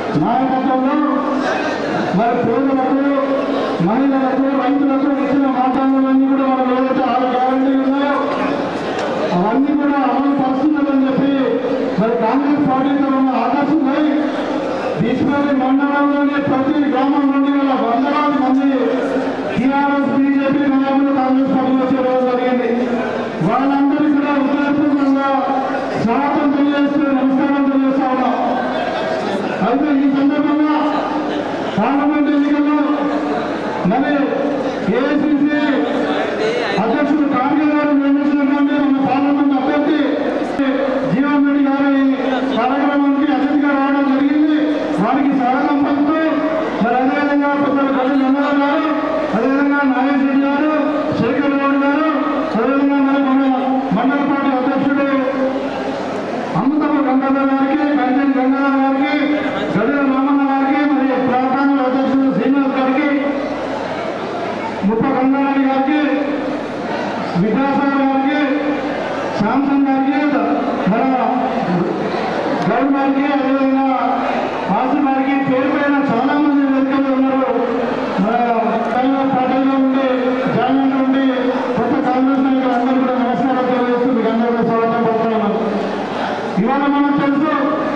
నాయకత్వంలో మరి పేదలకు మహిళలకు రైతులకు ఇచ్చిన వాగ్దానాలన్నీ కూడా మనం ఏదైతే ఆరు గ్యారంటీలు ఉన్నాయో అవన్నీ కూడా అమలు పరుస్తుందని చెప్పి మరి కాంగ్రెస్ పార్టీతో ఉన్న ఆకర్షింపై తీసుకొని మండలంలోని ప్రతి గ్రామం నుండి గల వందలాది మంది టీఆర్ఎస్ బీజేపీ నాయకులు కాంగ్రెస్ పార్టీలో చేరడం జరిగింది వాళ్ళందరికీ కూడా హృదయపూర్వకంగా స్వాగతం తెలియజేస్తూ నమస్కారం తెలియజేస్తా ఉన్నాం అయితే ఈ సందర్భంగా పార్లమెంట్ ఎన్నికల్లో మరి ఏఐసిసి అధ్యక్షుడు ఖార్గే గారు నియమించినటువంటి మన పార్లమెంట్ అభ్యర్థి జీవన్ రెడ్డి గారి కార్యక్రమానికి అతిథిగా రావడం జరిగింది వారికి స్వాగతం పలుకుతూ మరి అదేవిధంగా పెద్దలు గడ్డి నందరావు గారు అదేవిధంగా నాగేష్ రెడ్డి గారు శేఖర్ గౌడ్ గారు అదేవిధంగా మరి మన మండల పార్టీ అధ్యక్షుడు అమృతపు గంగాధర్ గారికి కంచెన్ గంగాధర్ గారికి గడిల రామన్న గారికి మరియు ప్రాంతాల అధ్యక్షుడు శ్రీనివాస్ గారికి ముప్ప గంగారెడ్డి గారికి విద్యాసాగర్ గారికి శాంసంగ్ గారికి మన గౌడ్ గారికి అదేవిధంగా ఆసిఫ్ గారికి పేరు పైన చాలా మంది వ్యక్తులు ఉన్నారు మన కాంగ్రెస్ పార్టీలో ఉండి జాయిన్ ఉండి కొత్త కాంగ్రెస్ నాయకులు అందరూ కూడా నమస్కారం తెలియజేస్తూ మీకు అందరూ కూడా స్వాగతం పడుతున్నాను ఇవాళ మనం తెలుసు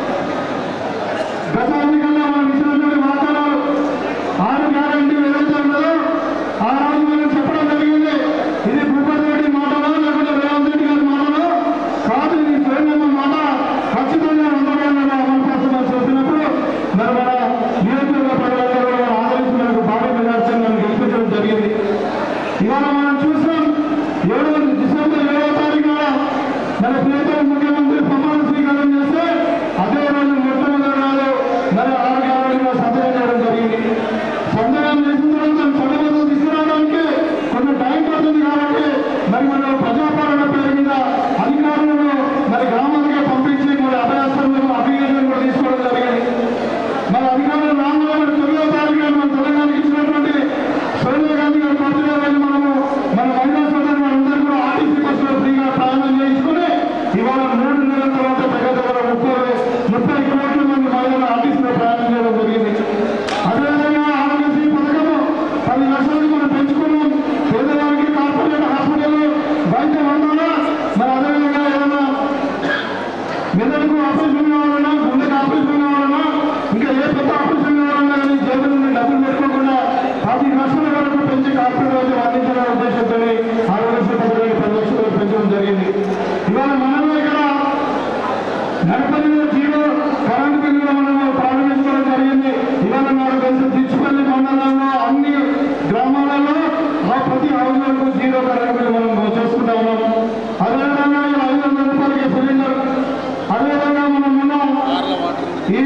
గత ఎన్నికల్లో మనం ఇచ్చినటువంటి వాగ్దానాలు ఆరు గ్యారంటీ ఏదైతే ఉన్నదో ఆ రోజు మనం చెప్పడం జరిగింది ఇది భూపతి రెడ్డి మాటలో లేకపోతే రేవంత్ రెడ్డి గారి మాటలో కాదు ఇది స్వయంగా మాట ఖచ్చితంగా అందరూ అమలు పరచమని చెప్పినప్పుడు మరి మన నియోజకవర్గ ప్రజలందరూ కూడా ఆదరించి మనకు భారీ మెజార్టీ మనం గెలిపించడం జరిగింది ఇవాళ మనం చూసాం ఏడో డిసెంబర్ ఏడవ తారీఖున మన ప్రియతమ ముఖ్యమంత్రి ప్రమాణ స్వీకారం చేస్తే అదే రోజు మొట్టమొదటి నాడు మరి ఆరు గ్యారెంటీలో సంతకం చేయడం జరిగింది సంతకం చేసిన తర్వాత చట్టబద్ధం తీసుకురావడానికి కొంత టైం పడుతుంది కాబట్టి మరి మన ప్రజాపాలన పేరు మీద అధికారులను మరి గ్రామాలకే పంపించి మరి అభయాస్త్రంలో అభియోగం కూడా తీసుకోవడం జరిగింది మన అధికారులు రామరావు తొమ్మిదో తారీఖున మన తెలంగాణకి ఇచ్చినటువంటి సోనియా గాంధీ గారి బర్త్డే రోజు మనము మన మహిళా సోదరులు అందరూ కూడా ఆర్టీసీ బస్సులో ఫ్రీగా ప్రయాణం చేయించుకుని ఇవాళ మూడు నెలల తర్వాత దగ్గర దగ్గర ముప్పై ముప్పై కోట్ల మంది మహిళలు ఆర్టీసీలో ప్రయాణం చేయడం జరిగింది అదేవిధంగా ఆరోగ్యశ్రీ పథకము పది లక్షలకు మనం పెంచుకున్నాం పేదవారికి కార్పొరేట్ హాస్పిటల్ వైద్యం అందాలా మరి అదేవిధంగా ఏదైనా మెదడుకు ఆపరేషన్ కావాలన్నా గుండెకి ఆపరేషన్ కావాలన్నా ఇంకా ఏ పెద్ద ఆపరేషన్ కావాలన్నా కానీ జేబుల నుండి డబ్బులు పెట్టుకోకుండా పది లక్షల వరకు పెంచి కార్పొరేట్ వైద్యం అందించిన ఉద్దేశంతో ఆరోగ్య పథకాన్ని పది లక్షలు పెంచడం జరిగింది ఇవాళ మనలో ఇక్కడ నడపల్లి జీరో కరెంటు బిల్లులు మనం ప్రారంభించడం జరిగింది ఇవాళ నాకు తెలిసి తిచ్చుపల్లి మండలంలో అన్ని గ్రామాలలో ఆ ప్రతి హౌస్ వరకు జీరో కరెంటు బిల్లు మనం చేసుకుంటా ఉన్నాం అదేవిధంగా ఈ ఐదు వందల రూపాయలకి సిలిండర్ అదేవిధంగా మనం ఉన్నాం ఈ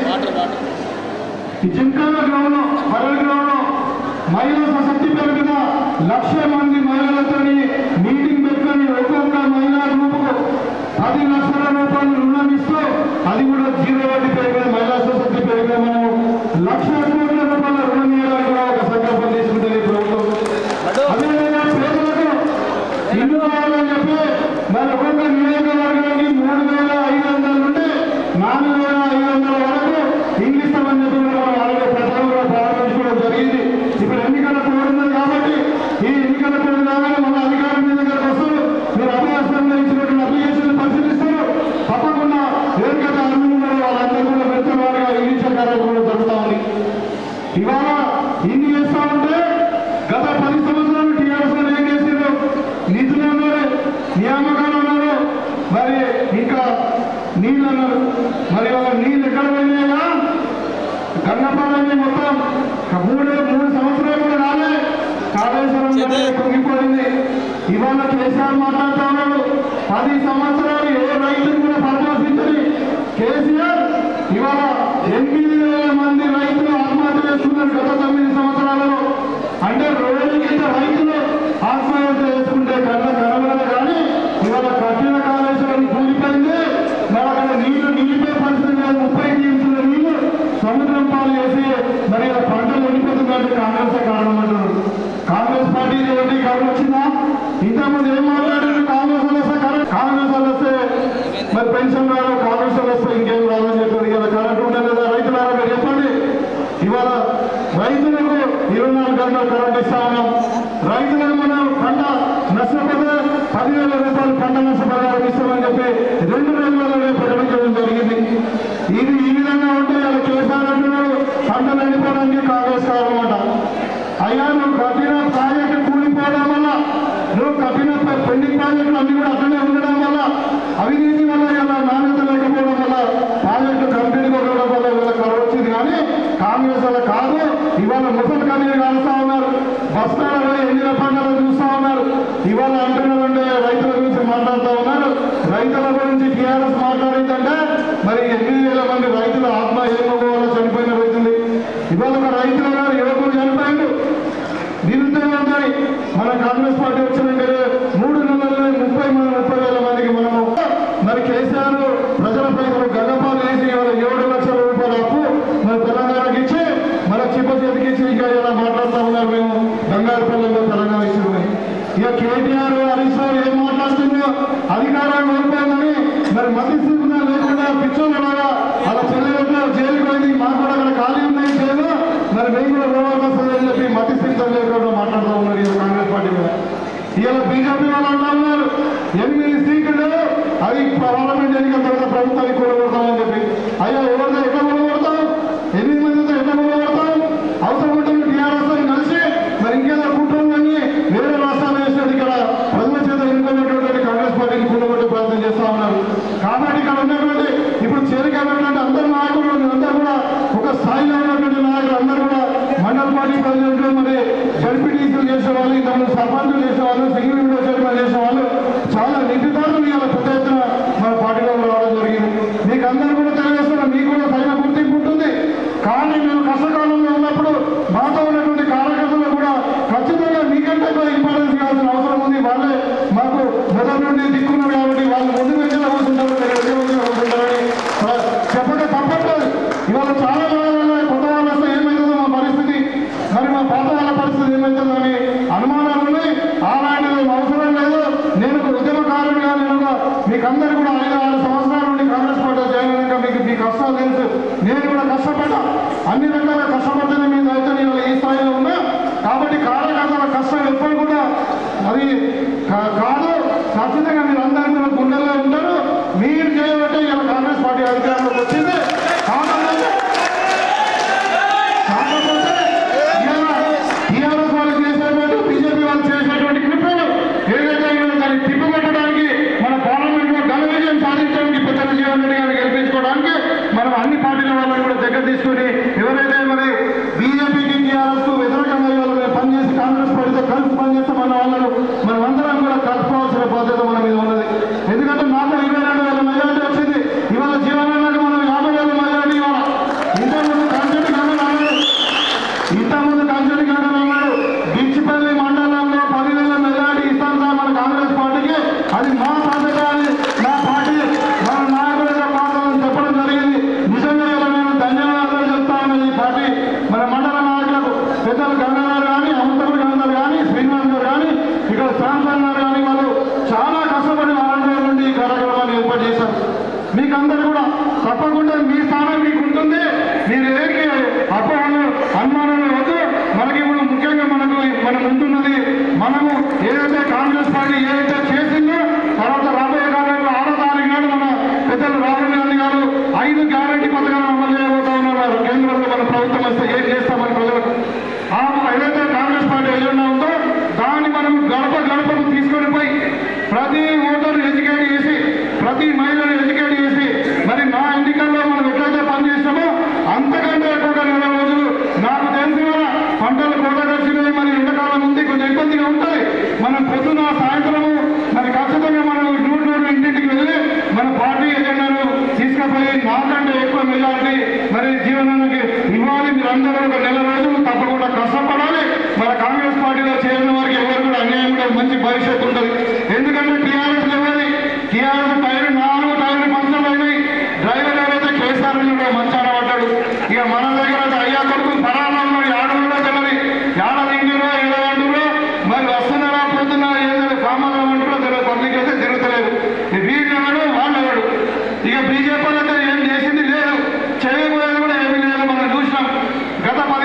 ఈ జింకాల గ్రౌండ్ వరల్ గ్రౌండ్ మహిళా సశక్తి పేరు మీద లక్ష మంది మహిళలతో మీటింగ్ పెట్టుకొని ఒక్కొక్క మహిళా గ్రూపుకు పది లక్షల రూపాయలు రుణం ఇస్తూ అది కూడా జీరో వడ్డీ పేరు మీద మహిళా సశక్తి పేరు మీద మనం లక్ష కోట్ల రూపాయల రుణం ఇవ్వడానికి కూడా ఒక సంకల్పం తీసుకుంటుంది ఈ ప్రభుత్వం అదేవిధంగా పేదలకు ఇల్లు కావాలని చెప్పి మరి ఒక్కొక్క నియోజకవర్గానికి మూడు వేల ఐదు వందల నుండి నాలుగు వేల ఐదు వందల వరకు ఇల్లు ఇస్తామని చెప్పి కూడా మనం ఆల్రెడీ ప్రచారం కూడా ప్రారంభించుకోవడం జరిగింది ఇప్పుడు ఎన్నికల కోడ్ ఉన్నది కాబట్టి ఈ ఎన్నికల కోడ్ కాగానే మన అధికారం మీ దగ్గరకు వస్తారు మీరు అభయాస్తంగా ఇచ్చినటువంటి అప్లికేషన్ పరిశీలిస్తారు తప్పకుండా ఎవరికైతే అర్హులు ఉన్నారో వాళ్ళందరూ కూడా వెళ్తున్నవారుగా ఇల్లు ఇచ్చే కార్యక్రమం జరుగుతా ఉంది ఇవాళ ఇన్ని చేస్తా ఉంటే గత పది సంవత్సరాలు టీఆర్ఎస్ లో ఏం చేసారు నిధులు అన్నారు నియామకాలు అన్నారు మరి ఇంకా నీళ్ళు అన్నారు మరి వాళ్ళ నీళ్ళు ఎక్కడ పోయినాయా కన్నపాలని మొత్తం మూడు మూడు సంవత్సరాలు కూడా రాలే కాళేశ్వరం దగ్గర కుంగిపోయింది ఇవాళ కేసీఆర్ మాట్లాడుతా ఉన్నాడు పది సంవత్సరాలు ఏ రైతులు కూడా పరామర్శించని కేసీఆర్ ఇవాళ ఎనిమిది వేల మంది రైతులు ఆత్మహత్య చేసుకున్నారు గత తొమ్మిది సంవత్సరాలలో అంటే రోజుకి ఇంత రైతులు ఆత్మహత్య చేసుకుంటే కళ్ళ కనబడదు కానీ ఇవాళ కఠిన కాళేశ్వరం కూలిపోయింది మరి అక్కడ నీళ్లు నిలిపే పరిస్థితి లేదు ముప్పై టీమ్స్ల నీళ్లు సముద్రం పాలు చేసి మరి ఇలా పంటలు ఎండిపోతుందంటే కాంగ్రెస్ కారణం అంటారు కాంగ్రెస్ పార్టీ ఏంటి కారణం వచ్చిందా ఇంతకుముందు ఏం మాట్లాడారు కాంగ్రెస్ వాళ్ళు వస్తే కరెంట్ కాంగ్రెస్ వాళ్ళు వస్తే మరి పెన్షన్ రాదు కాంగ్రెస్ వాళ్ళు వస్తే ఇంకేం రాదని చెప్పారు కదా కరెంట్ ఉండదు కదా రైతులారా మీరు చెప్పండి వందలు కరెంట్ ఇస్తా ఉన్నాం రైతులకు మనం పంట నష్టపోతే పదివేల రూపాయలు పంట నష్టపరిహారం ఇస్తామని చెప్పి రెండు రోజులలో ప్రకటించడం జరిగింది ఇది ఈ విధంగా ఉంటే ఇలా కేసీఆర్ అంటున్నాడు పంటలు ఎండిపోవడానికి కాంగ్రెస్ కావాలన్నమాట అయ్యా నువ్వు కట్టిన ప్రాజెక్టు కూలిపోవడం వల్ల నువ్వు కట్టిన ప- పెండింగ్ ప్రాజెక్టులు అన్ని కూడా అట్లనే ఉండడం వల్ల అవినీతి వల్ల ఇలా నాణ్యత లేకపోవడం వల్ల ప్రాజెక్టు కంపెనీ కొట్టడం వల్ల ఇలా కరువు వచ్చింది కానీ కాంగ్రెస్ వల్ల కాదు ఇవాళ ముసలి కన్నీరు కాలుస్తా ఉన్నారు బస్తాలలో ఎండిన పంటలు చూస్తా ఉన్నారు ఇవాళ అంటున్నారంటే రైతుల గురించి మాట్లాడుతూ ఉన్నారు రైతుల గురించి టీఆర్ఎస్ మాట్లాడిందంటే మరి ఎనిమిది వేల మంది రైతుల ఆత్మ ఏమోవాలో చనిపోయిన రైతుంది ఇవాళ ఒక రైతులు గారు యువకులు చనిపోయిండు నిరుద్యోగంతో మన కాంగ్రెస్ పార్టీ వచ్చినాక మూడు నెలల్లో ముప్పై మంది ముప్పై వేల మందికి మనము మరి కేసీఆర్ ప్రజల ప్రజలు గగపాలు వేసి ఇవాళ ఏడు లక్షల రూపాయల అప్పు మన తెలంగాణకి ఇచ్చి మన చిప్ప చేతికి ఇచ్చి ఇంకా ఇలా మాట్లాడుతూ ఉన్నారు మేము బంగారుపల్లిలో తెలంగాణ ఇచ్చింది ఇక కేటీఆర్ హరీష్ రావు ఏం మాట్లాడుతుందో అధికారాన్ని కోల్పోయిందని మరి మతి స్థితిలో లేకుండా పిచ్చోళ్ళలాగా అలా చెల్లెలతో జైలుకి పోయింది మాకు కూడా అక్కడ ఖాళీ ఉన్నాయి జైలు మరి మేము కూడా పోవాల్సి వస్తుందని చెప్పి మతి స్థితిలో లేకుండా మాట్లాడుతూ ఉన్నారు ఈ కాంగ్రెస్ పార్టీ మీద ఇవాళ బీజేపీ వాళ్ళు అంటా ఉన్నారు ఎనిమిది సీట్లు అది పార్లమెంట్ ఎన్నికల తర్వాత ప్రభుత్వానికి కూడగొడతామని చెప్పి అయ్యా ఎవరితో ఎట్లా కూడగొడతాం ఎనిమిది మందితో ఎట్లా కూడగొడతాం అవసరం ఉంటే టీఆర్ఎస్ కలిసి మరి ఇంకేదో కూటమి వేరే రాష్ట్రాలు వేసేది ఇక్కడ ప్రజల చేత ఎన్నుకున్నటువంటి కాంగ్రెస్ పార్టీని కూడగొట్టే ప్రయత్నం చేస్తా ఉన్నారు కాబట్టి ఇక్కడ ఉన్నటువంటి ఇప్పుడు చేరికైనటువంటి అందరు నాయకులు అందరూ కూడా ఒక స్థాయిలో ఉన్నటువంటి నాయకులు అందరూ కూడా మండల పార్టీ ప్రెసిడెంట్లు మరి జడ్పీటీసీలు చేసేవాళ్ళు ఇంతకుముందు సర్పంచులు చేసేవాళ్ళు సింగిల్ విండో చైర్మన్ చేసేవాళ్ళు చాలా నిధిదారులు ఇవాళ పెద్ద ఎత్తున మన పార్టీలో రావడం జరిగింది మీకు అందరూ కూడా తెలియజేస్తున్నా మీకు కూడా తగిన గుర్తింపు ఉంటుంది కానీ మేము కష్టకాలంలో ఉన్నప్పుడు మాతో ఉన్నటువంటి కార్యకర్తలు కూడా ఖచ్చితంగా మీకంటే కూడా ఇంపార్టెన్స్ ఇవ్వాల్సిన అవసరం ఉంది వాళ్ళే మాకు మొదటి నుండి దిక్కున్నారు కాబట్టి వాళ్ళు ముందు వెంటనే కూర్చుంటారు మీరు వెంట వెంటనే కూర్చుంటారని చెప్పక తప్పట్లేదు ఇవాళ చాలా మంది కొత్త వాళ్ళు వస్తే ఏమవుతుందో మా పరిస్థితి మరి మా పాత వాళ్ళ పరిస్థితి ఏమవుతుందని అనుమానాలు ఉన్నాయి అలాంటిది అవసరం లేదు నేను ఒక ఉద్యమకారుడిగా నేను ఒక మీకందరూ కూడా ఐదు ఆరు సంవత్సరాల నుండి కాంగ్రెస్ పార్టీ జాయిన్ అయినాక మీకు మీ కష్టాలు తెలుసు నేను కూడా కష్టపడ్డా అన్ని రకాల కష్టపడితేనే మీ అయితే నేను ఈ స్థాయిలో ఉన్నా కాబట్టి కార్యకర్తల కష్టం ఎప్పుడు కూడా అది కా- కాదు ఖచ్చితంగా మీరు అందరూ కూడా గుండెల్లో ఉంటారు మీరు చేయబట్టే ఇలా కాంగ్రెస్ పార్టీ అధికారంలోకి వచ్చింది కాకపోతే కాకపోతే టీఆర్ఎస్ వాళ్ళు చేసేటువంటి బీజేపీ వాళ్ళు చేసేటువంటి కృపలు ఏదైతే ఉందో దాన్ని తిప్పికొట్టడానికి మన పార్లమెంట్ లో ఘన విజయం సాధించడానికి పెద్ద జీవన్ రెడ్డి గారిని గెలిపించుకోవడానికి మనం అన్ని పార్టీల వాళ్ళని కూడా దగ్గర తీసుకుని ఎవరైతే మరి బీజేపీకి టీఆర్ఎస్ కు వ్యతిరేకంగా ఇవాళ మేము పనిచేసి కాంగ్రెస్ పార్టీతో కలిసి పనిచేస్తామన్న వాళ్ళను మనం అందరం కూడా కలుపుకోవాల్సిన బాధ్యత మన మీద ఉన్నది ఎందుకంటే నాకు ఇరవై రెండు వేల మెజార్టీ వచ్చింది ఇవాళ జీవనానికి మనం యాభై వేల మెజార్టీ ఇవాళ ఇంతకుముందు కాన్సెప్ట్ కానీ ఇంతకుముందు కంచెడి గంటలు అన్నాడు బిచ్చిపల్లి మండలంలో పదివేల మెజార్టీ ఇస్తాం సార్ మన కాంగ్రెస్ పార్టీకి అది మా బాధ్యత అని నా పార్టీ మన నాయకుల యొక్క పాత్రలను చెప్పడం జరిగింది నిజంగా ఇలా నేను ధన్యవాదాలు చెప్తా ఉన్నాను ఈ పార్టీ మన మండల నాయకులకు పెద్దలు గంగారావు కానీ అమృతపురి గంగారు కానీ శ్రీనివాస్ గారు కానీ ఇక్కడ శాంసన్ గారు కానీ వాళ్ళు చాలా కష్టపడి వారంటీ నుండి ఈ కార్యక్రమాన్ని ఏర్పాటు చేశారు మీకందరూ కూడా తప్పకుండా మీ స్థానం మీకు ఉంటుంది మీరు ఏకి అపోహలు అనుమానాలు వద్దు మనకి ఇప్పుడు ముఖ్యంగా మనకు మన ముందున్నది మనము ఏదైతే కాంగ్రెస్ పార్టీ ఏదైతే చేసిందో తర్వాత రాబోయే కాలంలో ఆరో తారీఖు నాడు మన పెద్దలు రాహుల్ గాంధీ గారు ఐదు గ్యారంటీ పథకాలను అమలు చేయబోతా ఉన్నారు కేంద్రంలో మన ప్రభుత్వం వస్తే ఏం చేస్తామని ప్రజలకు ఆ ఏదైతే కాంగ్రెస్ పార్టీ ఎజెండా ఉందో దాన్ని మనం గడప గడపకు తీసుకొని పోయి ప్రతి ఓటర్ని ఎడ్యుకేట్ చేసి ప్రతి మహిళను ఎడ్యుకేట్ చేసి మరి నా ఎన్నికల్లో మనం ఎట్లయితే పనిచేస్తామో అంతకంటే ఎక్కువగా నెల రోజులు నాకు తెలిసిన పంటలు కోటకు వచ్చినాయి మరి ఎండాకాలం ఉంది కొంచెం ఇబ్బందిగా ఉంటుంది మనం పొద్దున సాయంత్రము మరి ఖచ్చితంగా మనం నూరు నూరు ఇంటింటికి వెళ్ళి మన పార్టీ ఎజెండాను తీసుకుపోయి నాకంటే ఎక్కువ మెజారిటీ మరి జీవనానికి ఇవ్వాలి మీరందరూ ఒక నెల రోజులు తప్పకుండా కష్టపడాలి మన కాంగ్రెస్ పార్టీలో చేరిన వారికి ఎవరు కూడా అన్యాయం కూడా మంచి భవిష్యత్తు ఉంటుంది ఎందుకంటే టీఆర్ఎస్ ఎవరి టీఆర్ఎస్ టైర్ నాలుగు టైర్లు పంచలు అయినాయి డ్రైవర్ ఎవరైతే కేసీఆర్ కూడా మంచాన పడ్డాడు ఇక మన దగ్గర అయితే అయ్యా కొడుకు పరాణంలో ఏడవలో తెలియదు ఏడ తింటున్నా ఏడ అంటున్నా మరి వస్తున్నారా పోతున్నా ఏదైనా కామన్ అంటున్నా తెలియదు పబ్లిక్ అయితే తిరుగుతలేదు వీళ్ళు ఎవడు వాళ్ళు ఎవడు ఇక బీజేపీ అయితే ఏం చేసింది లేదు చేయబోయేది కూడా ఏమీ లేదు మనం చూసినాం గత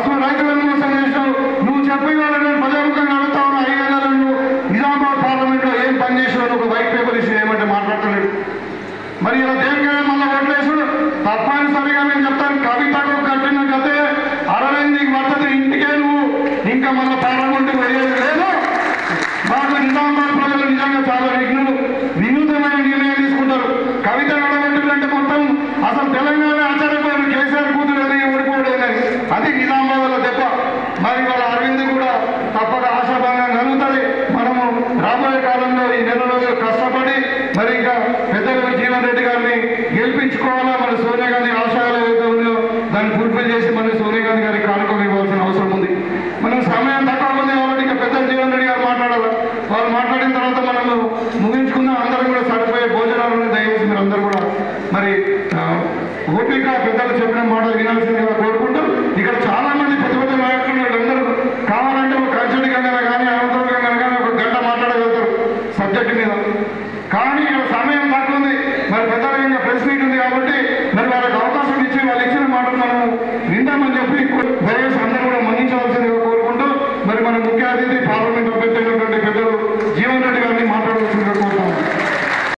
అసలు రైతులను మోసం చేసినావు నువ్వు చెప్పి వాళ్ళు నేను ప్రజాముఖంగా అడుగుతా ఉన్నా ఐదేళ్ళ నువ్వు నిజామాబాద్ పార్లమెంట్ లో ఏం పని చేసినావు ఒక వైట్ పేపర్ ఇచ్చి ఏమంటే మాట్లాడతలేడు మరి ఇలా దేనికైనా మళ్ళీ ఓట్లేసుడు తప్పనిసరిగా నేను చెప్తాను కవితకు కట్టిన కథే అరవింద్ నీకు పడుతుంది ఇంటికే నువ్వు ఇంకా మళ్ళీ పార్లమెంట్ పోయేది లేదు మాకు నిజామాబాద్ ప్రజలు నిజంగా చాలా విఘ్నులు వినూతమైన నిర్ణయం తీసుకుంటారు కవిత నడబెట్టిందంటే మొత్తం అసలు తెలంగాణ ఆచార్యపోయిన కేసీఆర్ కూతురు అని ఓడిపోవడం అది నిజామాబాద్లో దెబ్బ మరి వాళ్ళ అరవింద్ కూడా తప్పక ఆశాభంగం కలుగుతుంది మనము రాబోయే కాలంలో ఈ నెల రోజులు కష్టపడి మరి ఇంకా పెద్దలు జీవన్ రెడ్డి గారిని గెలిపించుకోవాలా మన సోనియా గాంధీ ఆశయాలు ఏదైతే ఉన్నాయో దాన్ని ఫుల్ఫిల్ చేసి మన సోనియా గాంధీ గారికి కానుకొని ఇవ్వాల్సిన అవసరం ఉంది మనం సమయం తక్కువ ఉంది కాబట్టి ఇంకా పెద్దలు జీవన్ రెడ్డి గారు మాట్లాడాలి వాళ్ళు మాట్లాడిన తర్వాత మనము ముగించుకుందాం అందరం కూడా సరిపోయే భోజనాలను దయచేసి మీరు అందరూ కూడా మరి ఆ, ఓపిక పెద్దలు చెప్పిన మాట వినాల్సిందిగా కోరుకుంటూ ఇక్కడ చాలా మంది పెద్ద పెద్ద నాయకులు వీళ్ళందరూ కావాలంటే ఒక కంచెడి గంగన కానీ అనంతరం గంగన కానీ ఒక గంట మాట్లాడగలుగుతారు సబ్జెక్ట్ మీద కానీ ఇక్కడ సమయం తక్కువ ఉంది మరి పెద్దగా ఇంకా ప్రెస్ మీట్ ఉంది కాబట్టి మరి వాళ్ళకి అవకాశం ఇచ్చి వాళ్ళు ఇచ్చిన మాటలు మనం విందామని చెప్పి దయచేసి అందరూ కూడా మన్నించవలసిందిగా కోరుకుంటూ మరి మన ముఖ్య అతిథి పార్లమెంట్ అభ్యర్థులు